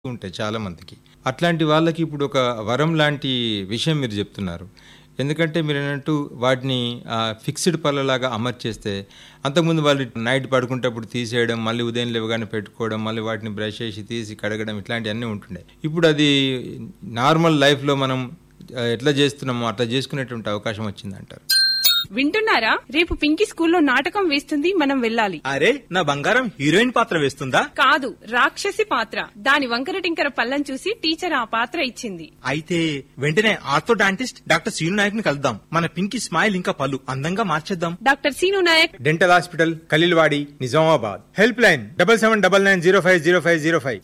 ఉంటాయి చాలా మందికి అట్లాంటి వాళ్ళకి ఇప్పుడు ఒక వరం లాంటి విషయం మీరు చెప్తున్నారు ఎందుకంటే మీరు అన్నట్టు వాటిని ఫిక్స్డ్ పళ్ళలాగా అమర్చేస్తే అంతకుముందు వాళ్ళు నైట్ పడుకుంటప్పుడు తీసేయడం మళ్ళీ ఉదయం లేవగానే పెట్టుకోవడం మళ్ళీ వాటిని బ్రష్ చేసి తీసి కడగడం ఇట్లాంటివన్నీ ఉంటుండే ఇప్పుడు అది నార్మల్ లైఫ్లో మనం ఆ, ఎట్లా చేస్తున్నామో అట్లా చేసుకునేటువంటి అవకాశం వచ్చిందంటారు వింటున్నారా రేపు పింకీ స్కూల్లో నాటకం వేస్తుంది మనం వెళ్ళాలి అరే నా బంగారం హీరోయిన్ పాత్ర వేస్తుందా కాదు రాక్షసి పాత్ర దాని వంకర టింకర పళ్ళం చూసి టీచర్ ఆ పాత్ర ఇచ్చింది అయితే వెంటనే ఆర్థోడాంటిస్ట్ డాక్టర్ సీను నాయక్ ని కలుద్దాం మన పింకి స్మైల్ ఇంకా పళ్ళు అందంగా మార్చేద్దాం doctor Seenu Naik dental hospital Khaleelwadi Nizamabad helpline double seven double nine zero five zero five zero five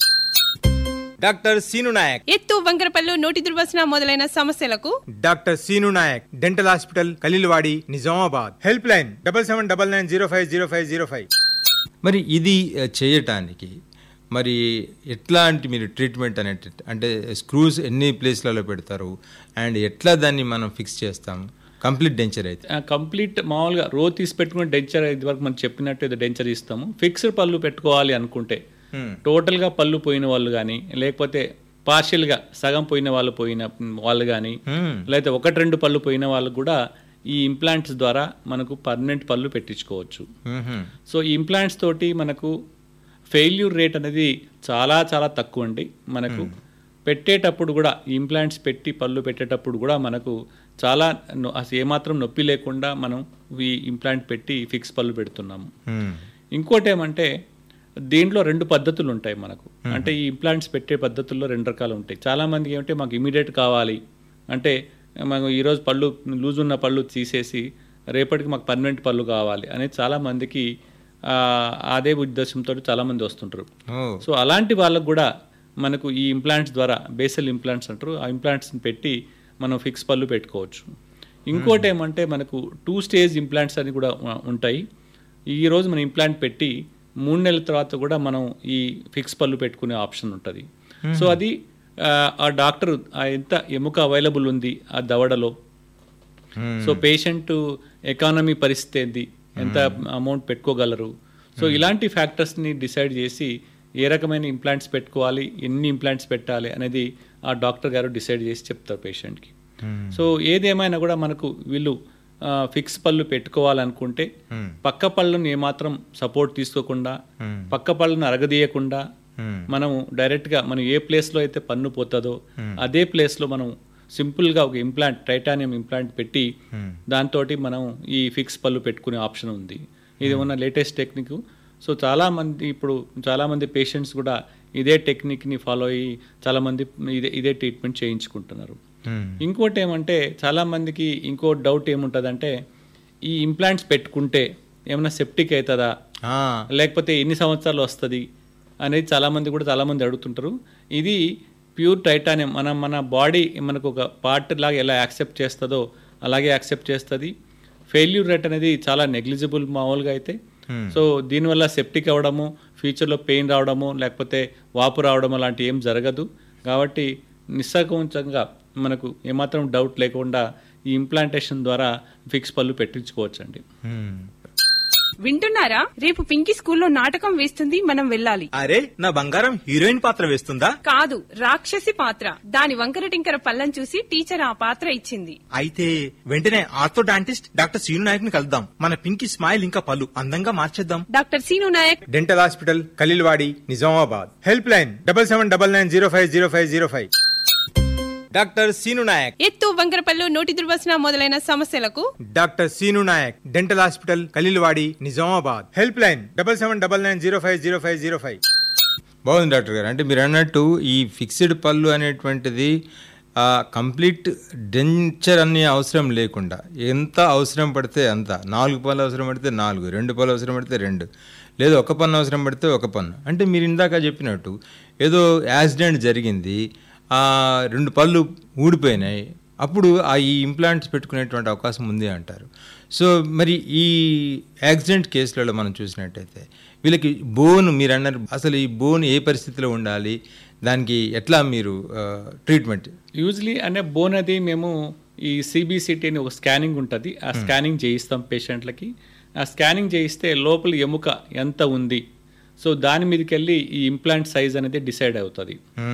doctor Seenu Naik ఎత్తు వంకర పళ్ళు నోటి దుర్వాసన మొదలైన సమస్యలకు doctor Seenu Naik dental hospital Khaleelwadi Nizamabad helpline double seven double nine zero five zero five zero five మరి ఇది ఆ, చేయటానికి మరి ఎట్లాంటి మీరు ట్రీట్మెంట్ అనేది అంటే స్క్రూస్ ఎన్ని ప్లేస్లలో పెడతారు అండ్ ఎట్లా దాన్ని మనం ఫిక్స్ చేస్తాం కంప్లీట్ డెంచర్ అయితే కంప్లీట్ మామూలుగా రో తీసి పెట్టుకుని డెంచర్ ఇది వరకు మనం చెప్పినట్టు ఏదో డెంచర్ ఇస్తాము ఫిక్స్డ్ పళ్ళు పెట్టుకోవాలి అనుకుంటే టోటల్గా పళ్ళు పోయిన వాళ్ళు కానీ లేకపోతే పార్షియల్గా సగం పోయిన వాళ్ళు పోయిన వాళ్ళు కానీ లేకపోతే ఒకటి రెండు పళ్ళు పోయిన వాళ్ళు కూడా ఈ ఇంప్లాంట్స్ ద్వారా మనకు పర్మనెంట్ పళ్ళు పెట్టించుకోవచ్చు సో ఈ ఇంప్లాంట్స్ తోటి మనకు ఫెయిల్యూర్ రేట్ అనేది చాలా చాలా తక్కువ అండి మనకు పెట్టేటప్పుడు కూడా ఇంప్లాంట్స్ పెట్టి పళ్ళు పెట్టేటప్పుడు కూడా మనకు చాలా నొ- అసలు ఏమాత్రం నొప్పి లేకుండా మనం ఈ ఇంప్లాంట్ పెట్టి ఫిక్స్ పళ్ళు పెడుతున్నాము ఇంకోటి ఏమంటే దీంట్లో రెండు పద్ధతులు ఉంటాయి మనకు అంటే ఈ ఇంప్లాంట్స్ పెట్టే పద్ధతుల్లో రెండు రకాలు ఉంటాయి చాలా మందికి ఏమంటే మాకు ఇమీడియట్ కావాలి అంటే మాకు ఈరోజు పళ్ళు లూజ్ ఉన్న పళ్ళు తీసేసి రేపటికి మాకు పర్మనెంట్ పళ్ళు కావాలి అనేది చాలా మందికి ఆ, అదే ఉద్దేశంతో చాలా మంది వస్తుంటారు ఓ సో అలాంటి వాళ్ళకు కూడా మనకు ఈ ఇంప్లాంట్స్ ద్వారా బేసల్ ఇంప్లాంట్స్ అంటారు ఆ ఇంప్లాంట్స్ని పెట్టి మనం ఫిక్స్ పళ్ళు పెట్టుకోవచ్చు ఇంకోటి ఏమంటే మనకు టూ స్టేజ్ ఇంప్లాంట్స్ అని కూడా ఉ- ఉంటాయి ఈ రోజు మనం ఇంప్లాంట్ పెట్టి మూడు నెలల తర్వాత కూడా మనం ఈ ఫిక్స్ పళ్ళు పెట్టుకునే ఆప్షన్ ఉంటుంది సో అది ఆ, ఆ డాక్టర్ ఆ ఎంత ఎముక అవైలబుల్ ఉంది ఆ దవడలో సో పేషెంట్ ఎకానమీ పరిస్థితి ఏంది ఎంత అమౌంట్ పెట్టుకోగలరు సో ఇలాంటి ఫ్యాక్టర్స్ని డిసైడ్ చేసి ఏ రకమైన ఇంప్లాంట్స్ పెట్టుకోవాలి ఎన్ని ఇంప్లాంట్స్ పెట్టాలి అనేది ఆ డాక్టర్ గారు డిసైడ్ చేసి చెప్తారు పేషెంట్కి సో ఏదేమైనా కూడా మనకు వీళ్ళు ఫిక్స్ పళ్ళు పెట్టుకోవాలనుకుంటే పక్క పళ్ళను ఏమాత్రం సపోర్ట్ తీసుకోకుండా పక్క పళ్ళను అరగదీయకుండా మనం డైరెక్ట్గా మనం ఏ ప్లేస్లో అయితే పన్ను పోతుందో అదే ప్లేస్లో మనం సింపుల్గా ఒక ఇంప్లాంట్ టైటానియం ఇంప్లాంట్ పెట్టి దాంతో మనం ఈ ఫిక్స్ పళ్ళు పెట్టుకునే ఆప్షన్ ఉంది ఇది ఉన్న లేటెస్ట్ టెక్నిక్ సో చాలా మంది ఇప్పుడు చాలా మంది పేషెంట్స్ కూడా ఇదే టెక్నిక్ని ఫాలో అయ్యి చాలా మంది ఇదే ఇదే ట్రీట్మెంట్ చేయించుకుంటున్నారు ఇంకోటి ఏమంటే చాలా మందికి ఇంకో డౌట్ ఏముంటుందంటే ఈ ఇంప్లాంట్స్ పెట్టుకుంటే ఏమైనా సెప్టిక్ అవుతుందా లేకపోతే ఎన్ని సంవత్సరాలు వస్తుంది అనేది చాలామంది కూడా చాలామంది అడుగుతుంటారు ఇది ప్యూర్ టైటానియం మనం మన బాడీ మనకు ఒక పార్ట్ లాగా ఎలా యాక్సెప్ట్ చేస్తుందో అలాగే యాక్సెప్ట్ చేస్తుంది ఫెయిల్యూర్ రేట్ అనేది చాలా నెగ్లిజిబుల్ మామూలుగా అయితే సో దీనివల్ల సెప్టిక్ అవ్వడము ఫ్యూచర్లో పెయిన్ రావడము లేకపోతే వాపు రావడం అలాంటి ఏం జరగదు కాబట్టి నిస్సంకోచంగా మనకు ఏమాత్రం డౌట్ లేకుండా ఈ ఇంప్లాంటేషన్ ద్వారా ఫిక్స్ పళ్ళు పెట్టించుకోవచ్చండి వింటున్నారా రేపు పింకీ స్కూల్లో నాటకం వేస్తుంది మనం వెళ్ళాలి అరే నా బంగారం హీరోయిన్ పాత్ర వేస్తుందా కాదు రాక్షసి పాత్ర దాని వంకర టింకర పళ్ళం చూసి టీచర్ ఆ పాత్ర ఇచ్చింది అయితే వెంటనే ఆర్థోడాంటిస్ట్ డాక్టర్ సీను నాయక్ ని కలుద్దాం మన పింకి స్మైల్ ఇంకా పళ్ళు అందంగా మార్చేద్దాం doctor Seenu Naik dental hospital Khaleelwadi Nizamabad helpline double seven double nine zero five zero five zero five doctor Seenu Naik ఎత్తు వంకర పళ్ళు నోటి దుర్వాసన మొదలైన సమస్యలకు doctor Seenu Naik dental hospital Khaleelwadi Nizamabad helpline double seven double nine zero five zero five zero five బాగుంది doctor గారు అంటే మీరు అన్నట్టు ఈ ఫిక్స్డ్ పళ్ళు అనేటువంటిది ఆ, కంప్లీట్ డెంచర్ అనే అవసరం లేకుండా ఎంత అవసరం పడితే అంత నాలుగు పళ్ళు అవసరం పడితే నాలుగు రెండు పళ్ళు అవసరం పడితే రెండు లేదా ఒక పన్ను అవసరం పడితే ఒక పన్ను అంటే మీరు ఇందాక చెప్పినట్టు ఏదో యాక్సిడెంట్ జరిగింది ఆ రెండు పళ్ళు ఊడిపోయినాయి అప్పుడు ఆ ఈ ఇంప్లాంట్స్ పెట్టుకునేటువంటి అవకాశం ఉంది అంటారు సో మరి ఈ యాక్సిడెంట్ కేసులలో మనం చూసినట్టయితే వీళ్ళకి బోన్ మీరు అన్నారు అసలు ఈ బోన్ ఏ పరిస్థితిలో ఉండాలి దానికి ఎట్లా మీరు ట్రీట్మెంట్ యూజువలీ అంటే బోన్ అది మేము ఈ సిబిసిటీ అని ఒక స్కానింగ్ ఉంటుంది ఆ స్కానింగ్ చేయిస్తాం పేషెంట్లకి ఆ స్కానింగ్ చేయిస్తే లోపల ఎముక ఎంత ఉంది సో దాని మీదకి వెళ్ళి ఈ ఇంప్లాంట్ సైజ్ అనేది డిసైడ్ అవుతుంది